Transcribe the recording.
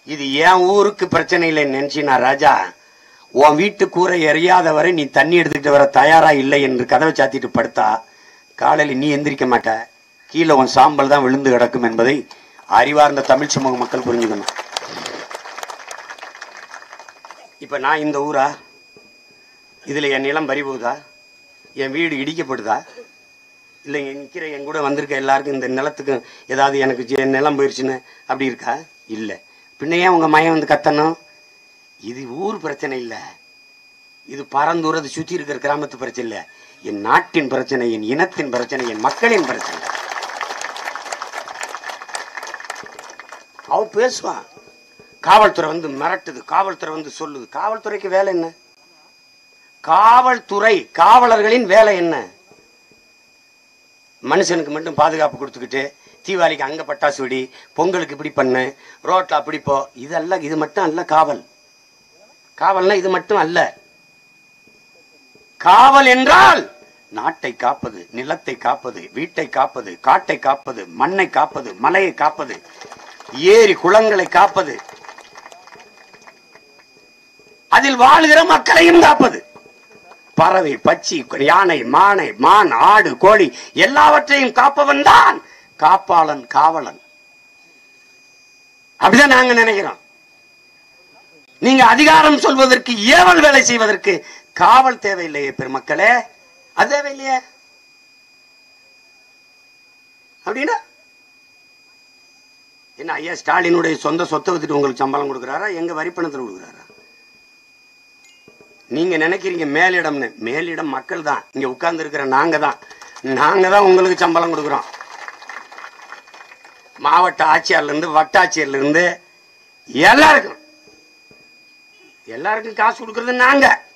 இது என் ஊருக்கு பிரச்சனை இல்லைன்னு நினைச்சினா ராஜா உன் வீட்டு கூரை எறியாத வரை நீ தண்ணி எடுத்துக்கிட்டு வர தயாரா இல்லை என்று கதவை சாத்திட்டு படுத்தா காலையில நீ எந்திரிக்க மாட்ட கீழே உன் சாம்பல் தான் விழுந்து கிடக்கும் என்பதை அறிவார்ந்த தமிழ் சமூக மக்கள் புரிஞ்சுக்கணும் இப்ப நான் இந்த ஊரா இதுல என் நிலம் பறி போகுதா என் வீடு இடிக்கப்படுதா இல்லை இங்க நிக்கிற என் கூட வந்திருக்க எல்லாருக்கும் இந்த நிலத்துக்கு ஏதாவது எனக்கு ஜெ- நிலம் போயிருச்சுன்னு அப்படி இருக்கா இல்லை பின்ன ஏன் உங்க மயம் வந்து கத்தணும் இது ஊர் பிரச்சனை இல்லை இது பரந்தூரது சுத்தி இருக்கிற கிராமத்து பிரச்சனை இல்லை என் நாட்டின் பிரச்சனை என் இனத்தின் பிரச்சனை என் மக்களின் பிரச்சனை அவ பேசுவான் காவல்துறை வந்து மிரட்டுது காவல்துறை வந்து சொல்லுது காவல்துறைக்கு வேலை என்ன காவல்துறை காவலர்களின் வேலை என்ன மனுஷனுக்கு மட்டும் பாதுகாப்பு கொடுத்துக்கிட்டு தீபாவளிக்கு அங்க பட்டாசு வெடி பொங்கலுக்கு இப்படி பண்ணு ரோட்ல அப்படி போ இதெல்லாம் இது மட்டும் அல்ல காவல் காவல்னா இது மட்டும் அல்ல காவல் என்றால் நாட்டை காப்பது நிலத்தை காப்பது வீட்டை காப்பது காட்டை காப்பது மண்ணை காப்பது மலையை காப்பது ஏரி குளங்களை காப்பது அதில் வாழுகிற மக்களையும் காப்பது பறவை பச்சி யானை மானை மான் ஆடு கோழி எல்லாவற்றையும் காப்பவன் தான் காப்பாளன் காவலன் அப்படிதான் நாங்க நினைக்கிறோம் நீங்க அதிகாரம் சொல்வதற்கு ஏவல் வேலை செய்வதற்கு காவல் தேவையில்லையே பெருமக்களே அது தேவையில்லையே அப்படின்னா என்ன ஐயா ஸ்டாலினுடைய சொந்த சொத்தை வித்துட்டு உங்களுக்கு சம்பளம் கொடுக்குறாரா எங்க வரிப்பணத்தில் கொடுக்குறாரா நீங்க நினைக்கிறீங்க மேலிடம்னு மேலிடம் மக்கள் தான் இங்க உட்கார்ந்து இருக்கிற நாங்க தான் நாங்க தான் உங்களுக்கு சம்பளம் கொடுக்குறோம் மாவட்ட ஆட்சியாளர்ல இருந்து வட்டாட்சியர்ல இருந்து எல்லாருக்கும் எல்லாருக்கும் காசு கொடுக்கறது நாங்க